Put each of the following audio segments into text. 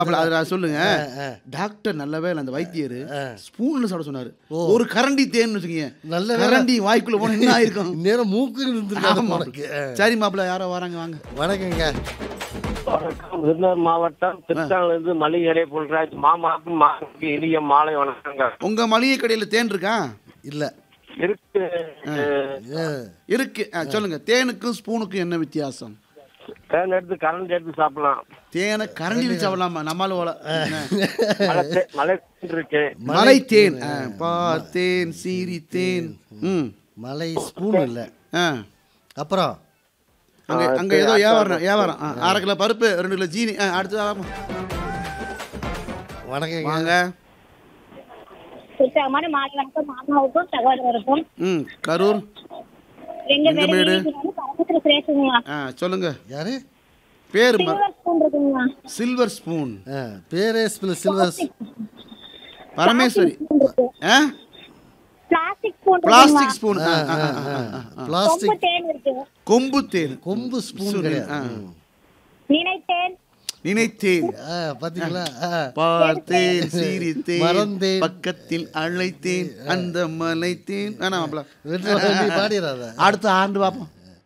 அப்பல அதை நான் சொல்லுங்க ஆ. டாக்டர் நல்ல வேளை அந்த வைத்தியர் ஸ்பூன்ல சாப்பிட சொன்னாரு ஒரு கரண்டி தேன்னு வச்சுக்கீங்க நல்ல வேளை. கரண்டி வாய்க்குள்ள போன என்ன ஆயிருக்கும் நேரம் மூக்கு இருந்திருக்காது ஆமா. உனக்கு ஆ. சரி மாப்பிள்ள யாரோ வராங்க வாங்க வணக்கங்க வணக்கம் விருதுநகர் மாவட்டம் திருச்சாங்கிலிருந்து மளிகை பொருள்ராஜ் மாமாவுக்கும் மாமாவுக்கு இனிய மாலை வணக்கங்க உங்க மளிகை கடையில தேன் இருக்கா இல்ல இருக்கு ஆ. இருக்கு ஆ, சொல்லுங்க தேனுக்கும் ஸ்பூனுக்கும் என்ன வித்தியாசம் தேன் எடுத்து கரண்ட் எடுத்து சாப்பிடலாம் தேனை கரண்டி சாப்பிடலாமா நம்மால போல மலை தே- மலை தேன் இருக்கு மலை தேன் ஆ, பார்த்தேன் சீரி தேன் ம் மலை ஸ்பூன் இல்ல ஆ அப்புறம் அங்க அங்க ஏதோ வியாபாரம் வியாபாரம் ஆ, அரை கிலோ பருப்பு ரெண்டு கிலோ ஜீனி ஆ, அடுத்து வாங்க. வணக்கங்க வாங்க உற்சாகமான மாலை வணக்கம் மாமாவுக்கும் சகோதரருக்கும் ம் கரூர் ரெண்டு எங்க பேரும் வீடு? இன்னைக்கு வந்து பக்கத்துல சுரேஷுங்களா ஆ சொல்லுங்க யாரு பேர் ம- சில்வர் ஸ்பூன் இருக்குங்களா சில்வர் ஸ்பூன் ஆ, பேரே ஸ்பில் சில்வர் பரமேஸ்வரி ஆ பிளாஸ்டிக் ஸ்பூன் பிளாஸ்டிக் ஸ்பூன் ஆ, ஆ, ஆ, ஆ, ஆ. கொம்பு பிளாஸ்டிக் தேன் இருக்கு கொம்பு தேன் கொம்பு ஸ்பூன் ஸ்பூன், கிடையாது ஆ. ம். நினைத்தேன் நினைத்தேன் ஆ, பாத்தீங்களா ஆ. பார்த்தேன் சிரித்தேன் மறந்தேன். பக்கத்தில் அழைத்தேன் அந்த மலைத்தேன் வேணாம் மாப்பிள வீட்டுல நீ பாடிடாத அடுத்த ஆண்டு பார்ப்போம்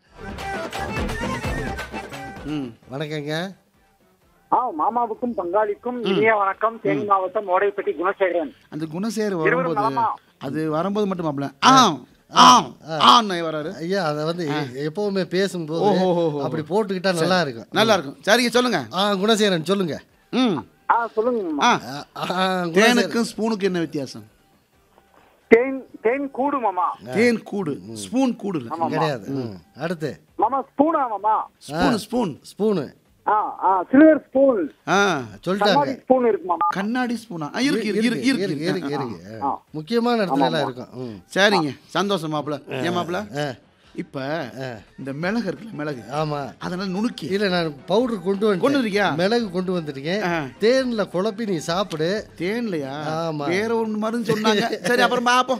ம் வணக்கங்க ஆ மாமாவுக்கும் பங்காளிக்கும் இனிய வணக்கம் தேனி மாவட்டம் ஓடைப்பட்டி குணசேகரன் அந்த குணசேகர் இருவரும் வரும்போது நலமா? அது வரும்போது மட்டும் மாப்பிள ஆ ஆ ஆ வராரு ஐயா அதை வந்து எப்பவுமே பேசும்போது ஓஹோ, ஓஹோ, ஓஹோ. அப்படி போட்டுக்கிட்டா நல்லா இருக்கும் நல்லா இருக்கும் சரிங்க சொல்லுங்க ஆ குணசேகரன் சொல்லுங்க ம் ஆ சொல்லுங்க மாமா. ஆ ஆ, ஆ, குணசேகரன். தேனுக்கும் ஸ்பூனுக்கும் என்ன வித்தியாசம் தேன் தேன் கூடு மாமா தேன் கூடு ஸ்பூன் கூடு இல்ல கிடையாது ம். அடுத்து மாமா ஸ்பூனா மாமா ஸ்பூன் ஸ்பூன் ஸ்பூனு ஆ ஆ சில்வர் ஸ்பூன் ஆ சொல்லிட்டாங்க கண்ணாடி ஸ்பூன் இருக்கு மாமா கண்ணாடி ஸ்பூனா ஆ, இருக்கு இருக்கு இருக்கு இருக்கு இருக்கு இருக்கு இருக்கு இருக்கு ஆ. முக்கியமான இடத்துல எல்லாம் இருக்கும் ம். சரிங்க சந்தோஷம் மாப்பிள ஏன் மாப்பிள ஆ. இப்ப இந்த மிளகு இருக்குல்ல மிளகு ஆமா அதனால நுணுக்கி இல்ல நான் பவுடர் கொண்டு வந்து கொண்டு வந்திருக்கியா? மிளகு கொண்டு வந்திருக்கேன் ஆ. தேன்ல குழப்பி நீ சாப்பிடு தேன்லையா ஆமா. வேற ஒன்று மருந்து சொன்னாங்க சரி அப்புறம் பாப்போம்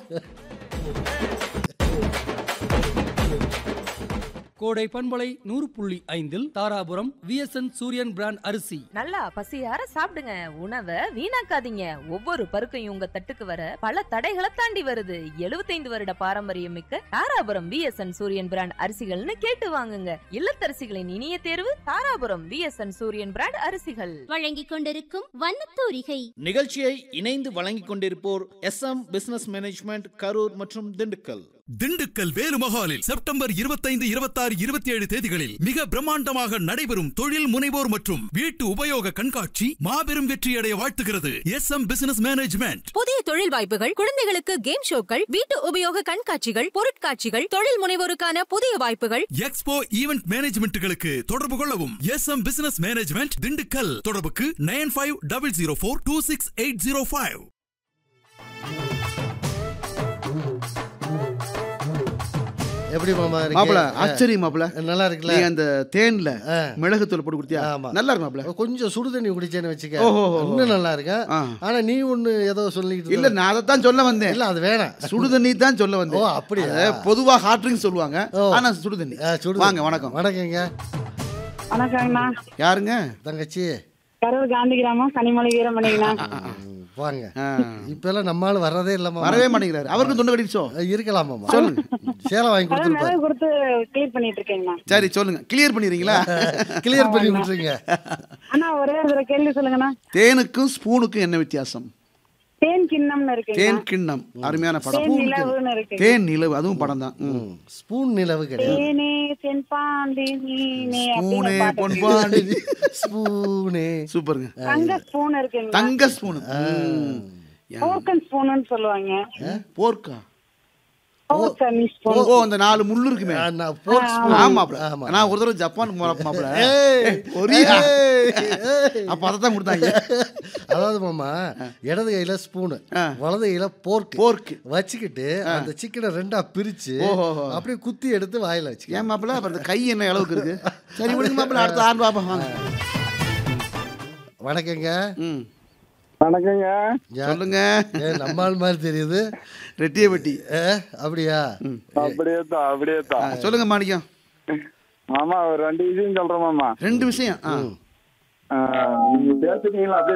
கோடை பண்பலை நூறு புள்ளி ஐந்தில் தாராபுரம் விஎஸ்என் சூரியன் பிராண்ட் அரிசி நல்லா பசியார சாப்பிடுங்க உணவை வீணாக்காதீங்க ஒவ்வொரு பருக்கையும் உங்க தட்டுக்கு வர பல தடைகளை தாண்டி வருது 75 வருட பாரம்பரியம் மிக்க தாராபுரம் விஎஸ்என் சூரியன் பிராண்ட் அரிசிகள்னு கேட்டு வாங்குங்க இல்லத்தரசிகளின் இனிய தேர்வு தாராபுரம் விஎஸ்என் சூரியன் பிராண்ட் அரிசிகள் வழங்கிக் கொண்டிருக்கும் வண்ணத்தூரிகை நிகழ்ச்சியை இணைந்து வழங்கிக் கொண்டிருப்போர் S M business management Karur மற்றும் திண்டுக்கல் திண்டுக்கல் வேலுமஹாலில் செப்டம்பர் இருபத்தைந்து இருபத்தாறு இருபத்தி ஏழு தேதிகளில் மிக பிரம்மாண்டமாக நடைபெறும் தொழில் முனைவோர் மற்றும் வீட்டு உபயோக கண்காட்சி மாபெரும் வெற்றியடைய வாழ்த்துகிறது எஸ் எம் பிசினஸ் மேனேஜ்மெண்ட் புதிய தொழில் வாய்ப்புகள் குழந்தைகளுக்கு கேம் ஷோக்கள் வீட்டு உபயோக கண்காட்சிகள் பொருட்காட்சிகள் தொழில் முனைவோருக்கான புதிய வாய்ப்புகள் எக்ஸ்போ ஈவென்ட் மேனேஜ்மெண்ட்டுகளுக்கு தொடர்பு கொள்ளவும் S M business management Dindigul தொடர்புக்கு nine five double zero four two six eight zero five எப்படி மாமா இருக்கு? மாப்பிள ஆ. ஆச்சரியம் மாப்பிள நல்லா இருக்குல்ல நீ அந்த தேன்ல ஆ. மிளகுத்தூள் போட்டு கொடுத்தியா ஆமா. நல்லா இருக்கு மாப்பிள கொஞ்சம் சுடு தண்ணி குடிச்சேன்னு வச்சுக்க ஓஹோ, ஓஹோ. இன்னும் நல்லா இருக்கும் ஆ. ஆனா நீ ஒண்ணு ஏதோ சொல்லிட்டு இல்ல நான் அதைத்தான் சொல்ல வந்தேன் இல்ல அது வேணாம் சுடு தண்ணி தான் சொல்ல வந்தேன் ஓ, அப்படியா? அதை பொதுவா ஹாட் ட்ரிங்க்ஸ் சொல்லுவாங்க ஓ. ஆனா சுடு தண்ணி ஆ, சுடு வாங்க தண்ணி. வணக்கம் வணக்கங்க வணக்கங்கண்ணா யாருங்க தங்கச்சி கரூர் காந்தி கிராமம் கனிமொழி வீரமணிங்கண்ணா ம், வாங்க ஆ. இப்ப எல்லாம் நம்மால வர்றதே இல்லம்மா வரவே மாட்டேங்கிறாரு அவருக்கும் தொண்டை கடிச்சோ இருக்கலாமாமா சொல்லுங்க சேலை வாங்கி அதான் கொடுத்துருப்பாரு மிளகு கொடுத்து கிளீன் பண்ணிட்டு இருக்கேங்கண்ணா சரி சொல்லுங்க கிளியர் பண்ணிடுறீங்களா கிளியர் பண்ணி விட்டுருங்க அண்ணா ஒரே ஒரு தடவை கேள்வி சொல்லுங்கண்ணா தேனுக்கும் ஸ்பூனுக்கும் என்ன வித்தியாசம் தேன் கிண்ணம்னு இருக்குங்க தேன் கிண்ணம் அருமையான படம் தேன் நிலவுன்னு இருக்கு தேன் நிலவு அதுவும் படம் தான் ம். ஸ்பூன் நிலவு கிடையாது தேனே தென்பாண்டி நீனே ஸ்பூனே அப்படிங்கிற பாட்டு இருக்கு. பொன்பாண்டி ஸ்பூனே சூப்பருங்க தங்க ஸ்பூன் இருக்குங்க தங்க ஸ்பூனு ம். போர்க்கன் ஸ்பூன்னு சொல்லுவாங்க போர்க்கா போர்க்கன் ஸ்பூன் ஓ அந்த நாலு முள்ளு இருக்குமே ஆ, நான் போர்க் ஸ்பூன் ஆமாப்ல ஆமா. நான் ஒரு தடவை ஜப்பானுக்கு போறப்ப மாப்ள ஏய், கொரியா ஏய், ஏய். அப்ப அதை தான் கொடுத்தாங்க அதாவது மாமா இடது கையில ஸ்பூனு ஆ. வலது கையில போர்க் போர்க்கு வச்சுக்கிட்டு அந்த சிக்கனை ரெண்டா பிரிச்சு ஓஹோஹோ. அப்படியே குத்தி எடுத்து வாயில வச்சுக்க ஏன் மாப்பிள அப்ப அந்த கை என்ன அளவுக்கு இருக்கு சரி விடுங்க மாப்பிள அடுத்த ஆறு பாப்பா வாங்க வணக்கங்க ம் வணக்கங்க யா- சொல்லுங்க ஏ, நம்ம ஆள் மாதிரி தெரியுது ரெட்டிய வெட்டி ஏ, அப்படியா அப்படியே தான் அப்படியே ஆ, சொல்லுங்க மாணிக்கம் மாமா ஒரு ரெண்டு விஷயம் சொல்றேன் மாமா ரெண்டு விஷயம் ஆ நீங்க பேசுறீங்களா அப்படியே